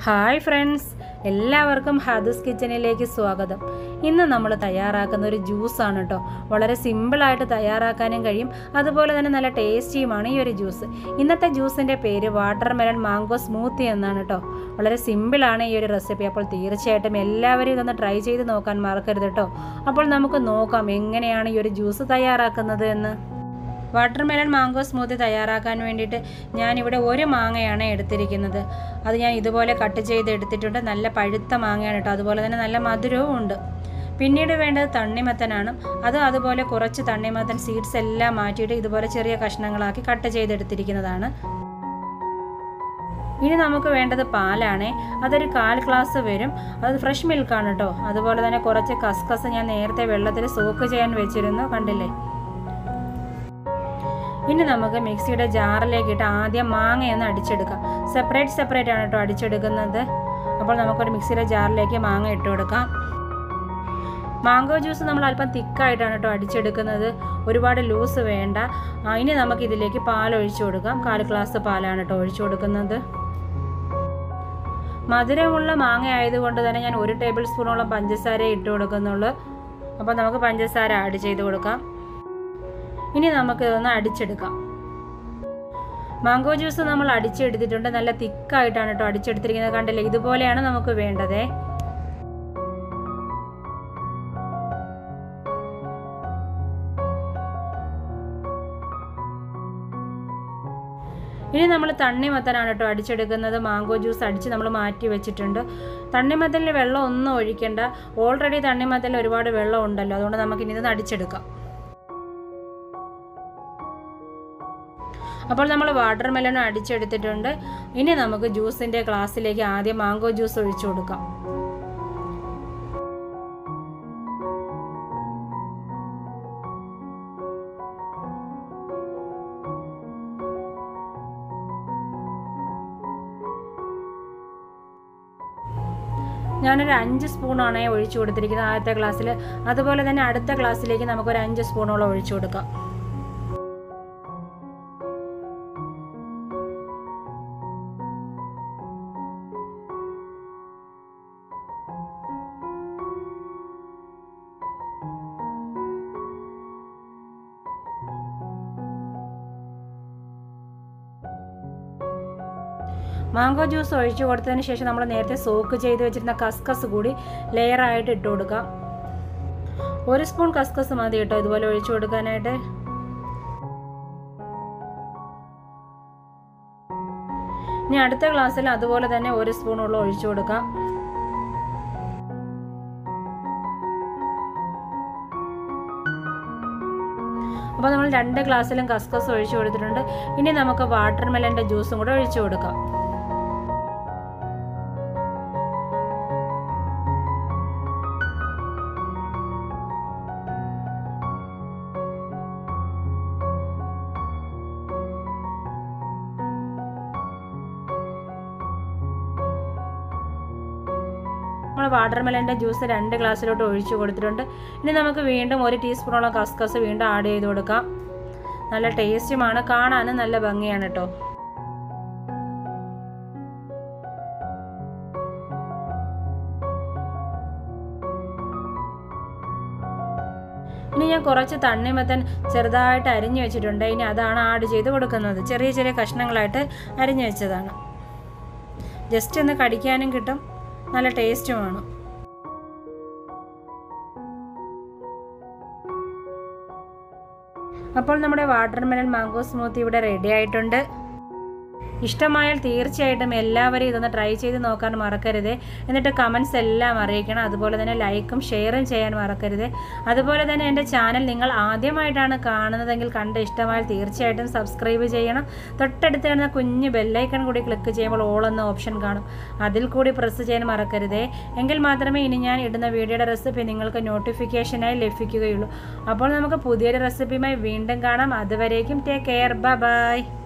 hi friends എല്ലാവർക്കും ഹാദൂസ് കിച്ചണിലേക്ക് സ്വാഗതം ഇന്ന് നമ്മൾ തയ്യാറാക്കുന്ന ഒരു ജ്യൂസാണ് കേട്ടോ വളരെ സിമ്പിളായിട്ട് തയ്യാറാക്കാനും കഴിയും അതുപോലെ തന്നെ നല്ല ടേസ്റ്റിയുമാണ് ഈ ഒരു ജ്യൂസ് ഇന്നത്തെ ജ്യൂസിൻ്റെ പേര് വാട്ടർ മെലൺ മാംഗോ സ്മൂത്തി എന്നാണ് കേട്ടോ വളരെ സിമ്പിളാണ് ഈ ഒരു റെസിപ്പി അപ്പോൾ തീർച്ചയായിട്ടും എല്ലാവരും ഇതൊന്ന് ട്രൈ ചെയ്ത് നോക്കാൻ മറക്കരുത് കേട്ടോ അപ്പോൾ നമുക്ക് നോക്കാം എങ്ങനെയാണ് ഈ ഒരു ജ്യൂസ് തയ്യാറാക്കുന്നത് എന്ന് വാട്ടർ മെലൺ മാംഗോ സ്മൂത്തി തയ്യാറാക്കാൻ വേണ്ടിയിട്ട് ഞാനിവിടെ ഒരു മാങ്ങയാണ് എടുത്തിരിക്കുന്നത് അത് ഞാൻ ഇതുപോലെ കട്ട് ചെയ്ത് എടുത്തിട്ടുണ്ട് നല്ല പഴുത്ത മാങ്ങയാണ് കേട്ടോ അതുപോലെ തന്നെ നല്ല മധുരവും ഉണ്ട് പിന്നീട് വേണ്ടത് തണ്ണിമത്തനാണ് അത് അതുപോലെ കുറച്ച് തണ്ണിമത്തൻ സീഡ്സ് എല്ലാം മാറ്റിയിട്ട് ഇതുപോലെ ചെറിയ കഷ്ണങ്ങളാക്കി കട്ട് ചെയ്തെടുത്തിരിക്കുന്നതാണ് ഇനി നമുക്ക് വേണ്ടത് പാലാണ് അതൊരു കാൽ ഗ്ലാസ് വരും അത് ഫ്രഷ് മിൽക്കാണ് കേട്ടോ അതുപോലെ തന്നെ കുറച്ച് കസ്കസ് ഞാൻ നേരത്തെ വെള്ളത്തിൽ സോക്ക് ചെയ്യാൻ വെച്ചിരുന്നു കണ്ടില്ലേ ഇനി നമുക്ക് മിക്സിയുടെ ജാറിലേക്ക് ഇട്ട് ആദ്യം മാങ്ങയൊന്ന് അടിച്ചെടുക്കാം സെപ്പറേറ്റ് സെപ്പറേറ്റ് ആണ് കേട്ടോ അടിച്ചെടുക്കുന്നത് അപ്പോൾ നമുക്കൊരു മിക്സിയുടെ ജാറിലേക്ക് മാങ്ങ ഇട്ട് കൊടുക്കാം മാംഗോ ജ്യൂസ് നമ്മൾ അല്പം തിക്കായിട്ടാണ് കേട്ടോ അടിച്ചെടുക്കുന്നത് ഒരുപാട് ലൂസ് വേണ്ട ആ, ഇനി നമുക്ക് ഇതിലേക്ക് പാൽ ഒഴിച്ചു കൊടുക്കാം കാൽ ഗ്ലാസ് പാലാണ് കേട്ടോ ഒഴിച്ചു കൊടുക്കുന്നത് മധുരമുള്ള മാങ്ങ ആയതുകൊണ്ട് തന്നെ ഞാൻ ഒരു ടേബിൾ സ്പൂണോളം പഞ്ചസാര ഇട്ട് കൊടുക്കുന്നുള്ളൂ അപ്പോൾ നമുക്ക് പഞ്ചസാര ആഡ് ചെയ്ത് കൊടുക്കാം ഇനി നമുക്ക് ഇതൊന്ന് അടിച്ചെടുക്കാം മാംഗോ ജ്യൂസ് നമ്മൾ അടിച്ചെടുത്തിട്ടുണ്ട് നല്ല തിക്കായിട്ടാണ് കേട്ടോ അടിച്ചെടുത്തിരിക്കുന്നത് കണ്ടില്ലേ ഇതുപോലെയാണ് നമുക്ക് വേണ്ടതേ ഇനി നമ്മൾ തണ്ണിമത്തനാണ് കേട്ടോ അടിച്ചെടുക്കുന്നത് മാംഗോ ജ്യൂസ് അടിച്ച് നമ്മൾ മാറ്റി വെച്ചിട്ടുണ്ട് തണ്ണിമത്തനിൽ വെള്ളം ഒന്നും ഒഴിക്കണ്ട ഓൾറെഡി തണ്ണിമത്തനിൽ ഒരുപാട് വെള്ളം ഉണ്ടല്ലോ അതുകൊണ്ട് നമുക്കിനി ഇത് അടിച്ചെടുക്കാം അപ്പോൾ നമ്മൾ വാട്ടർ മെലൺ അടിച്ചെടുത്തിട്ടുണ്ട് ഇനി നമുക്ക് ജ്യൂസിൻ്റെ ഗ്ലാസ്സിലേക്ക് ആദ്യം മാംഗോ ജ്യൂസ് ഒഴിച്ചു കൊടുക്കാം ഞാനൊരു അഞ്ച് സ്പൂണാണ് ഒഴിച്ചു കൊടുത്തിരിക്കുന്നത് ആദ്യത്തെ ഗ്ലാസ്സിൽ അതുപോലെ തന്നെ അടുത്ത ഗ്ലാസ്സിലേക്ക് നമുക്കൊരു അഞ്ച് സ്പൂണോളം ഒഴിച്ചു കൊടുക്കാം മാംഗോ ജ്യൂസ് ഒഴിച്ചു കൊടുത്തതിന് ശേഷം നമ്മൾ നേരത്തെ സോക്ക് ചെയ്ത് വെച്ചിരുന്ന കസ്കസ് കൂടി ലെയറായിട്ട് ഇട്ട് കൊടുക്കാം ഒരു സ്പൂൺ കസ്കസ് മതി കേട്ടോ ഇതുപോലെ ഒഴിച്ചു കൊടുക്കാനായിട്ട് ഇനി അടുത്ത ഗ്ലാസ്സിൽ അതുപോലെ തന്നെ ഒരു സ്പൂണുള്ള ഒഴിച്ചു കൊടുക്കാം അപ്പോൾ നമ്മൾ രണ്ട് ഗ്ലാസ്സിലും കസ്കസ് ഒഴിച്ചു കൊടുത്തിട്ടുണ്ട് ഇനി നമുക്ക് വാട്ടർ മെലൻ്റെ ജ്യൂസും കൂടെ ഒഴിച്ചു കൊടുക്കാം നമ്മൾ വാട്ടർ മെലൻ്റെ ജ്യൂസ് രണ്ട് ഗ്ലാസ്സിലോട്ട് ഒഴിച്ചു കൊടുത്തിട്ടുണ്ട് ഇനി നമുക്ക് വീണ്ടും ഒരു ടീസ്പൂണോളം കസ്കസ് വീണ്ടും ആഡ് ചെയ്ത് കൊടുക്കാം നല്ല ടേസ്റ്റുമാണ് കാണാനും നല്ല ഭംഗിയാണ് കേട്ടോ ഇനി ഞാൻ കുറച്ച് തണ്ണിമത്തൻ ചെറുതായിട്ട് അരിഞ്ഞു വെച്ചിട്ടുണ്ട് ഇനി അതാണ് ആഡ് ചെയ്ത് കൊടുക്കുന്നത് ചെറിയ ചെറിയ കഷ്ണങ്ങളായിട്ട് അരിഞ്ഞു വെച്ചതാണ് ജസ്റ്റ് ഒന്ന് കടിക്കാനും കിട്ടും നല്ല ടേസ്റ്റുമാണ് അപ്പോൾ നമ്മുടെ വാട്ടർ മെലൺ മാംഗോ സ്മൂത്തി ഇവിടെ റെഡി ആയിട്ടുണ്ട് ഇഷ്ടമായാൽ തീർച്ചയായിട്ടും എല്ലാവരും ഇതൊന്ന് ട്രൈ ചെയ്ത് നോക്കാൻ മറക്കരുത് എന്നിട്ട് കമൻസ് എല്ലാം അറിയിക്കണം അതുപോലെ തന്നെ ലൈക്കും ഷെയറും ചെയ്യാൻ മറക്കരുത് അതുപോലെ തന്നെ എൻ്റെ ചാനൽ നിങ്ങൾ ആദ്യമായിട്ടാണ് കാണുന്നതെങ്കിൽ കണ്ട് ഇഷ്ടമായാൽ തീർച്ചയായിട്ടും സബ്സ്ക്രൈബ് ചെയ്യണം തൊട്ടടുത്ത് കാണുന്ന കുഞ്ഞ് ബെല്ലൈക്കൺ കൂടി ക്ലിക്ക് ചെയ്യുമ്പോൾ ഓൾ എന്ന ഓപ്ഷൻ കാണും അതിൽ കൂടി പ്രസ് ചെയ്യാൻ മറക്കരുതേ എങ്കിൽ മാത്രമേ ഇനി ഞാൻ ഇടുന്ന വീഡിയോയുടെ റെസിപ്പി നിങ്ങൾക്ക് നോട്ടിഫിക്കേഷനായി ലഭിക്കുകയുള്ളൂ അപ്പോൾ നമുക്ക് പുതിയൊരു റെസിപ്പിയുമായി വീണ്ടും കാണാം അതുവരേക്കും ടേക്ക് കെയർ ബൈ